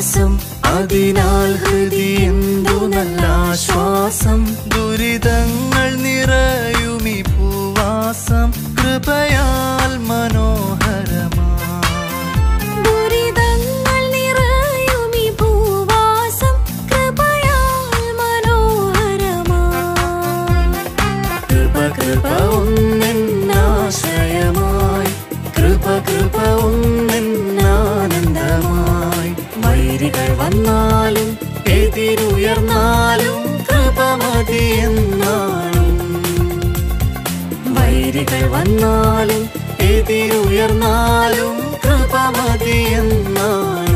വിശ്വാസം അതിനാൽ ഹൃദി എന്തു നല്ല ആശ്വാസം ദുരിതങ്ങൾ നിറയുമി ഭൂവാസം കൃപയാൽ മനോഹരമാ ദുരിതങ്ങൾ നിറയുമി ഭൂവാസം കൃപയാൽ മനോഹരമായി കൃപ കൃപ ഒന്നെന്നാശ്രയമായി കൃപ കൃപ ഒന്നെന്നാനന്ദമായി വൈരികൾ വന്നാലും എതിരുയർന്നാലും കൃപ മതി എന്നാളും വൈരികൾ വന്നാലും എതിരുയർന്നാലും കൃപ മതി എന്നാളും